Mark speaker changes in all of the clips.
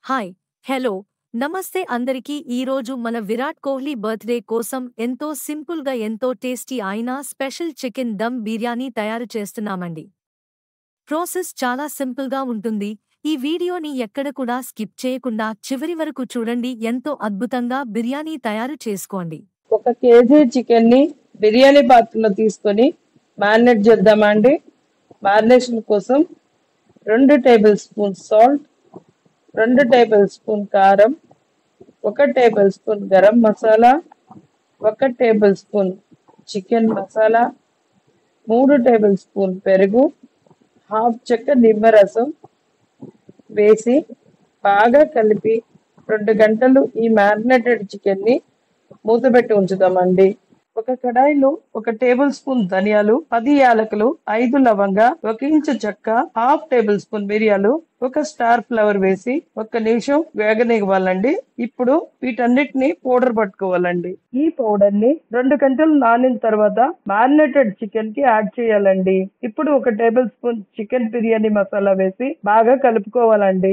Speaker 1: hi hello నమస్తే అందరికీ ఈరోజు మన విరాట్ కోహ్లీ బర్త్డే కోసం ఎంతో సింపుల్గా ఎంతో టేస్టీ అయిన స్పెషల్ చికెన్ దమ్ బిర్యానీ తయారు చేస్తున్నామండి ప్రాసెస్ చాలా సింపుల్గా ఉంటుంది ఈ వీడియోని ఎక్కడ కూడా స్కిప్ చేయకుండా చివరి వరకు చూడండి ఎంతో అద్భుతంగా బిర్యానీ తయారు చేసుకోండి
Speaker 2: ఒక కేజీ చికెన్ ని బిర్యానీ పాత్రలో తీసుకొని మ్యారినేట్ చేద్దామండి మ్యారినేషన్ కోసం రెండు టేబుల్ స్పూన్ సాల్ట్ రెండు టేబుల్ స్పూన్ కారం ఒక టేబుల్ స్పూన్ గరం మసాలా ఒక టేబుల్ స్పూన్ చికెన్ మసాలా మూడు టేబుల్ స్పూన్ పెరుగు హాఫ్ చెక్క నిమ్మరసం వేసి బాగా కలిపి రెండు గంటలు ఈ మ్యారినేటెడ్ చికెన్ ని మూతపెట్టి ఉంచుదామండి ఒక కడాయిలో ఒక టేబుల్ స్పూన్ ధనియాలు పది యాలకులు ఐదు లవంగా ఒక ఇంచు చెక్క హాఫ్ టేబుల్ స్పూన్ మిరియాలు ఒక స్టార్ ఫ్లవర్ వేసి ఒక్క నిమిషం వేగనివ్వాలండి ఇప్పుడు వీటన్నిటిని పౌడర్ పట్టుకోవాలండి ఈ పౌడర్ ని రెండు గంటలు నానిన తర్వాత మ్యారినేటెడ్ చికెన్ కి యాడ్ చేయాలండి ఇప్పుడు ఒక tablespoon chicken biryani masala వేసి బాగా కలుపుకోవాలండి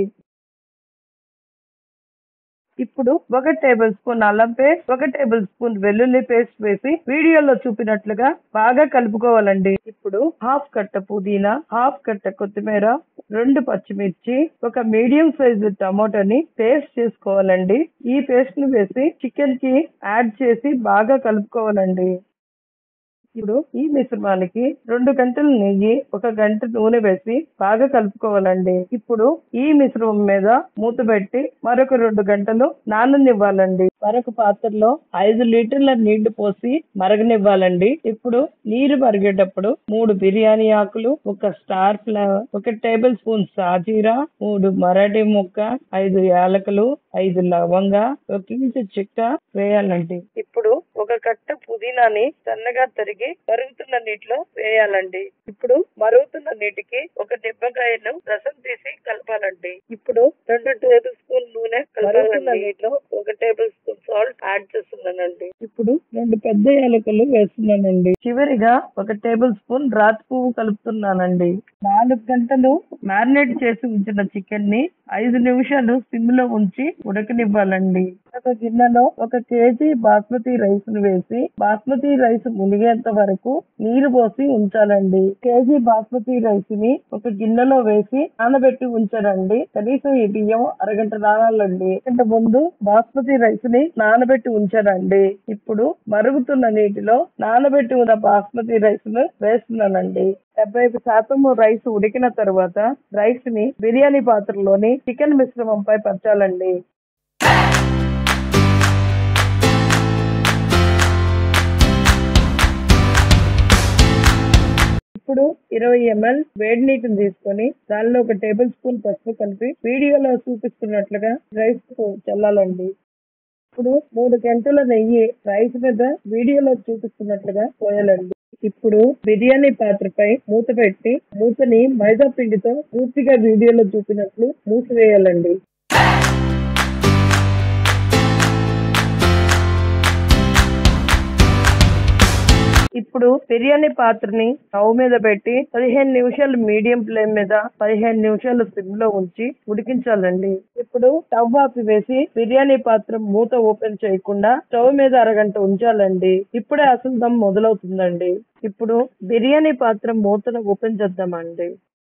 Speaker 2: ఇప్పుడు ఒక టేబుల్ స్పూన్ అల్లం పేస్ట్ ఒక టేబుల్ స్పూన్ వెల్లుల్లి పేస్ట్ వేసి వీడియోలో చూపినట్లుగా బాగా కలుపుకోవాలండి ఇప్పుడు హాఫ్ కట్ట పుదీనా హాఫ్ కట్ట కొత్తిమీర రెండు పచ్చిమిర్చి ఒక మీడియం సైజు టమోటాని పేస్ట్ చేసుకోవాలండి ఈ పేస్ట్ ని వేసి చికెన్ కి యాడ్ చేసి బాగా కలుపుకోవాలండి ఇప్పుడు ఈ మిశ్రమానికి రెండు గంటల నెయ్యి ఒక గంట నూనె వేసి బాగా కలుపుకోవాలండి ఇప్పుడు ఈ మిశ్రమం మీద మూత పెట్టి మరొక రెండు గంటలు నాననివ్వాలండి మరొక పాత్రలో ఐదు లీటర్ల నీళ్లు పోసి మరగనివ్వాలండి ఇప్పుడు నీరు మరిగేటప్పుడు మూడు బిర్యానీ ఆకులు ఒక స్టార్ ఫ్లవర్ ఒక టేబుల్ స్పూన్ సాజీరా మూడు మరాఠీ ముక్క ఐదు యాలకులు ఐదు లవంగా ఒక ఇంచు చిక్క వేయాలండి ఇప్పుడు ఒక కట్ట పుదీనాని సన్నగా తరిగి మరుగుతున్న నీటిలో వేయాలండి ఇప్పుడు మరుగుతున్న నీటికి ఒక నిమ్మకాయను రసం తీసి కలపాలండి ఇప్పుడు రెండు టేబుల్ స్పూన్ నూనె కలుపుతున్న నీటిలో ఒక టేబుల్ స్పూన్ సాల్ట్ యాడ్ చేస్తున్నానండి ఇప్పుడు రెండు పెద్ద యాలకులు వేస్తున్నానండి చివరిగా ఒక టేబుల్ స్పూన్ రాతి పువ్వు కలుపుతున్నానండి నాలుగు గంటలు మ్యారినేట్ చేసి ఉంచిన చికెన్ ని ఐదు నిమిషాలు సిమ్ లో ఉంచి ఉడకనివ్వాలండి ఒక గిన్నెలో ఒక కేజీ బాస్మతి రైస్ ను వేసి బాస్మతి రైస్ మునిగేంత వరకు నీరు పోసి ఉంచాలండి కేజీ బాస్మతి రైస్ ని ఒక గిన్నెలో వేసి నానబెట్టి ఉంచాలండి కనీసం ఈ బియ్యం అరగంట నానాలండి గంట ముందు బాస్మతి రైస్ ని నానబెట్టి ఉంచానండి ఇప్పుడు మరుగుతున్న నీటిలో నానబెట్టి ఉన్న బాస్మతి రైస్ ను వేస్తున్నానండి డెబ్బై శాతం రైస్ ఉడికిన తర్వాత రైస్ ని బిర్యానీ పాత్రలోని చికెన్ మిశ్రమంపై పరచాలండి ఇప్పుడు ఇరవై ఎంఎల్ వేడి నీటిని తీసుకొని దానిలో ఒక టేబుల్ స్పూన్ పసుపు కలిపి వీడియోలో చూపిస్తున్నట్లుగా రైస్ చల్లాలండి ఇప్పుడు మూడు గంటల నెయ్యి రైస్ మీద వీడియోలో చూపిస్తున్నట్లుగా పోయాలండి ఇప్పుడు బిర్యానీ పాత్రపై మూత పెట్టి మూతని మైదా పిండితో పూర్తిగా వీడియోలో చూపినట్లు మూసివేయాలండి ఇప్పుడు బిర్యానీ పాత్రని స్టవ్ మీద పెట్టి పదిహేను నిమిషాలు మీడియం ఫ్లేమ్ మీద పదిహేను నిమిషాలు సిమ్ లో ఉంచి ఉడికించాలండి ఇప్పుడు స్టవ్ ఆపివేసి బిర్యానీ పాత్ర మూత ఓపెన్ చేయకుండా స్టవ్ మీద అరగంట ఉంచాలండి ఇప్పుడే అసలు దమ్ మొదలవుతుందండి ఇప్పుడు బిర్యానీ పాత్ర మూతను ఓపెన్ చేద్దామండి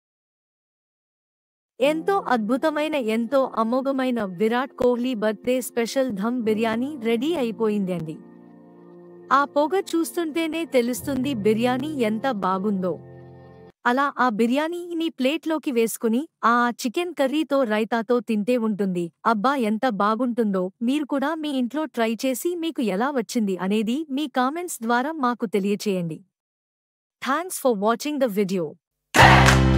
Speaker 1: ఎంతో అద్భుతమైన ఎంతో అమోఘమైన Virat Kohli birthday special dum biryani ready అయిపోయింది అండి ఆ పొగ చూస్తుంటేనే తెలుస్తుంది బిర్యానీ ఎంత బాగుందో అలా ఆ బిర్యానీని ప్లేట్లోకి వేసుకుని ఆ చికెన్ కర్రీతో రైతాతో తింటే ఉంటుంది అబ్బా ఎంత బాగుంటుందో మీరు కూడా మీ ఇంట్లో ట్రై చేసి మీకు ఎలా వచ్చింది అనేది మీ కామెంట్స్ ద్వారా మాకు తెలియచేయండి thanks for watching the video